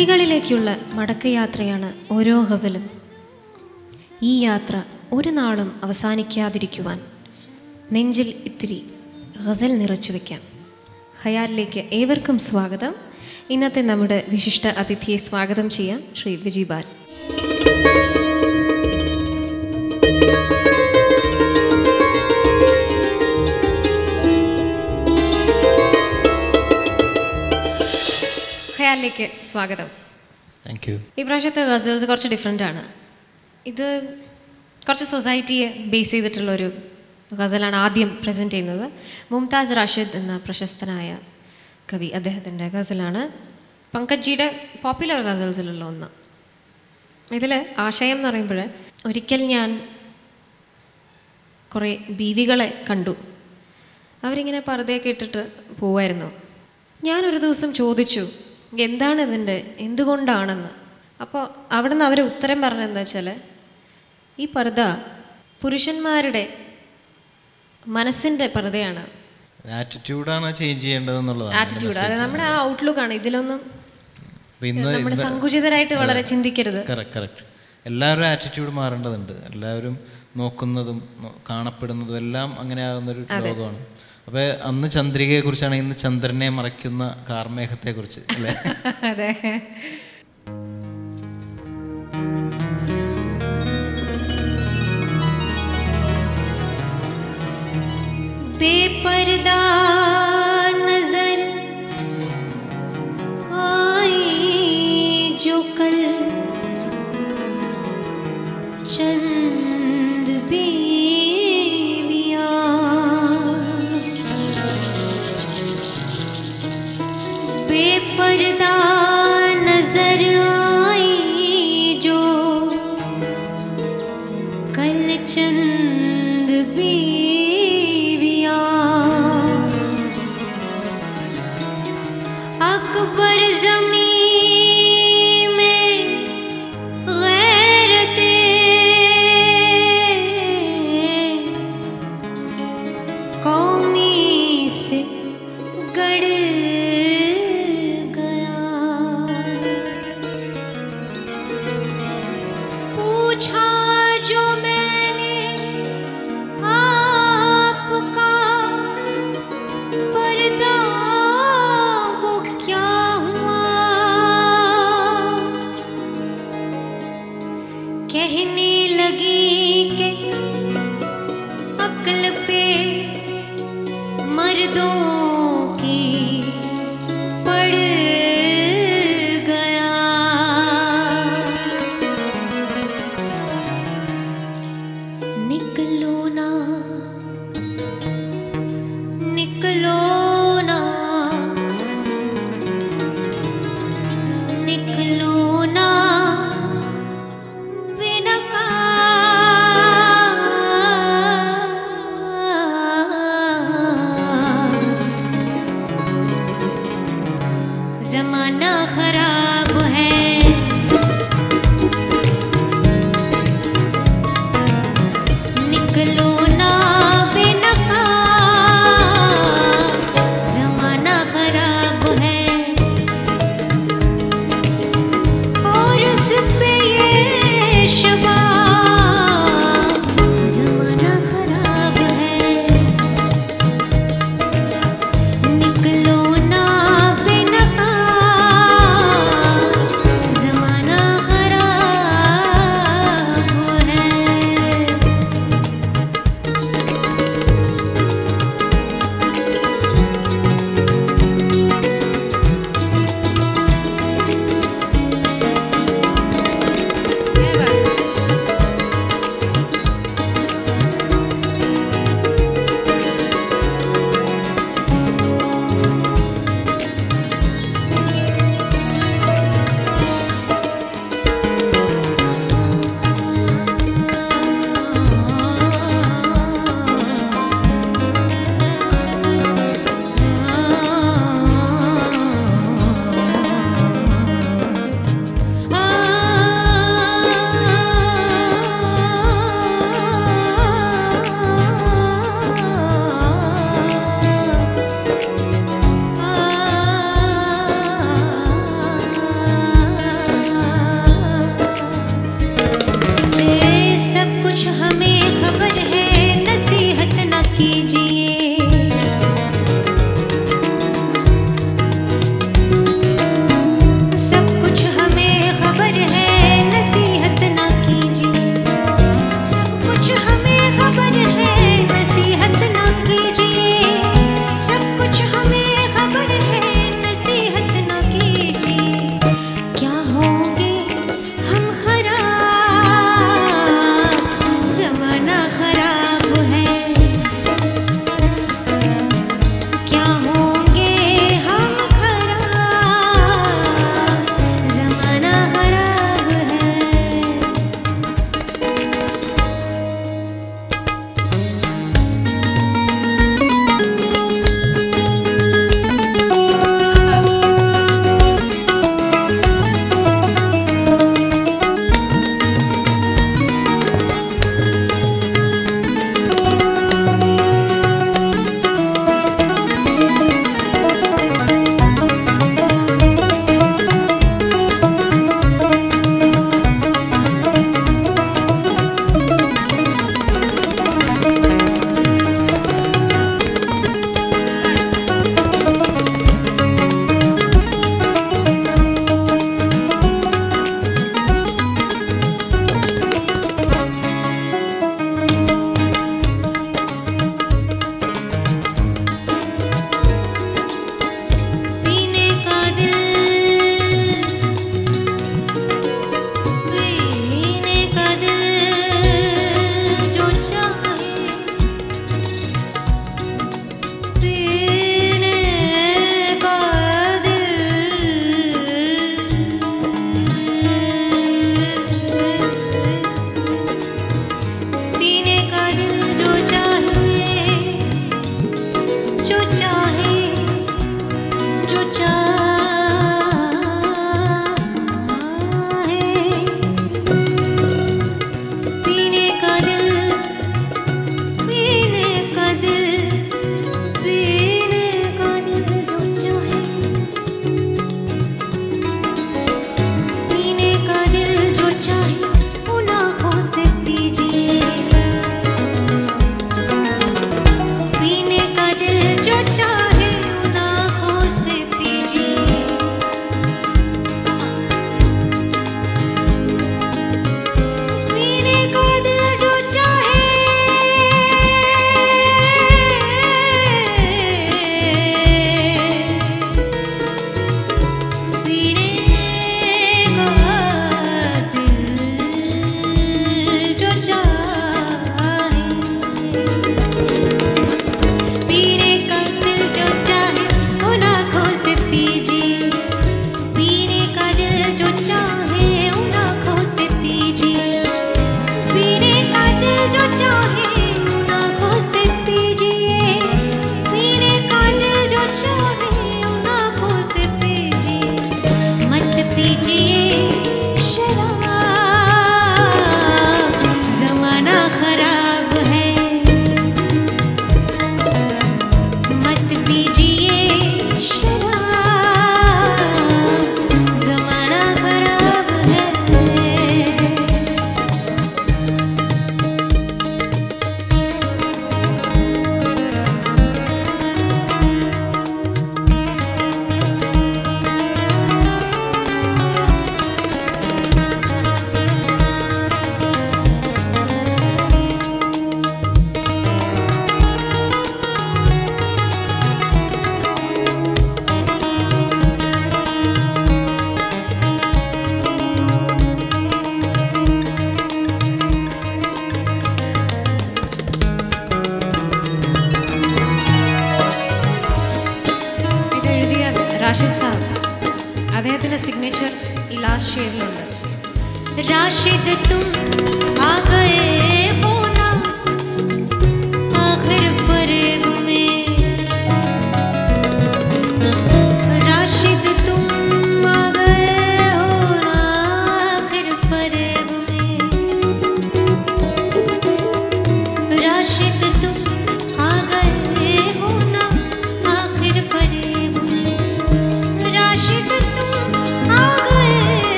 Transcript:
സ്മൃതികളിലേക്കുള്ള മടക്കയാത്രയാണ് ഓരോ ഗസലും ഈ യാത്ര ഒരു നാളും അവസാനിക്കാതിരിക്കുവാൻ നെഞ്ചിൽ ഇത്തിരി ഗസൽ നിറച്ചു വയ്ക്കാം ഹയാലിലേക്ക് ഏവർക്കും സ്വാഗതം ഇന്നത്തെ നമ്മുടെ വിശിഷ്ട അതിഥിയെ സ്വാഗതം ചെയ്യാം ശ്രീ വിജിബാൽ ഹയാലിലേക്ക് സ്വാഗതം താങ്ക് യു ഈ പ്രാവശ്യത്തെ ഗസൽസ് കുറച്ച് ഡിഫറെൻ്റ് ആണ് ഇത് കുറച്ച് സൊസൈറ്റിയെ ബേസ് ചെയ്തിട്ടുള്ളൊരു ഗസലാണ് ആദ്യം പ്രസൻറ്റ് ചെയ്യുന്നത് മുംതാസ് റാഷിദ് എന്ന പ്രശസ്തനായ കവി അദ്ദേഹത്തിൻ്റെ ഗസലാണ് പങ്കജ്ജിയുടെ പോപ്പുലർ ഗസൽസിലുള്ള ഒന്ന് ഇതിൽ ആശയം എന്ന് പറയുമ്പോൾ ഒരിക്കൽ ഞാൻ കുറേ ബീവികളെ കണ്ടു അവരിങ്ങനെ പർദ്ദയൊക്കെ ഇട്ടിട്ട് പോവായിരുന്നു ഞാനൊരു ദിവസം ചോദിച്ചു എന്താണ് ഇതിൻ്റെ എന്തുകൊണ്ടാണെന്ന് അപ്പോൾ അവിടെ നിന്ന് അവർ ഉത്തരം പറഞ്ഞതെന്താ വെച്ചാൽ ഈ പർദ്ദ പുരുഷന്മാരുടെ മനസ്സിൻ്റെ പർദ്ദയാണ് ആറ്റിറ്റ്യൂഡാണ് ചേഞ്ച് ചെയ്യേണ്ടതെന്നുള്ളതാണ് ആറ്റിറ്റ്യൂഡ് അത് നമ്മുടെ ആ ഔട്ട്ലുക്കാണ് ഇതിലൊന്നും അപ്പൊ ഇന്ന് നമ്മൾ സങ്കുചിതരായിട്ട് വളരെ ചിന്തിക്കരുത് കറക്റ്റ് കറക്റ്റ് എല്ലാവരും ആറ്റിറ്റ്യൂഡ് മാറേണ്ടതുണ്ട് എല്ലാവരും നോക്കുന്നതും നോ- കാണപ്പെടുന്നതും എല്ലാം അങ്ങനെ ആകുന്നൊരു ലോകമാണ് അപ്പോൾ അന്ന് ചന്ദ്രികയെ കുറിച്ചാണ് ഇന്ന് ചന്ദ്രനെ മറയ്ക്കുന്ന കാർമേഘത്തെ കുറിച്ച് അല്ലേ അതെ बेपर्दा नजर आई जो कल चंद बेविया बेपर्दा नजर आई जो कल चंद बीविया अकबर जमी में गैरते कौमी से गड़ गया पूछा जो मैंने आपका पर्दा वो क्या हुआ कहने लगी कि अक्ल पे मर्दों की पड़ गया निकलो ना निकलो ना निकलो ना बिना ഈ ലാസ്റ്റ് ഷെയറിലുണ്ട് राशिद तुम आ गए हो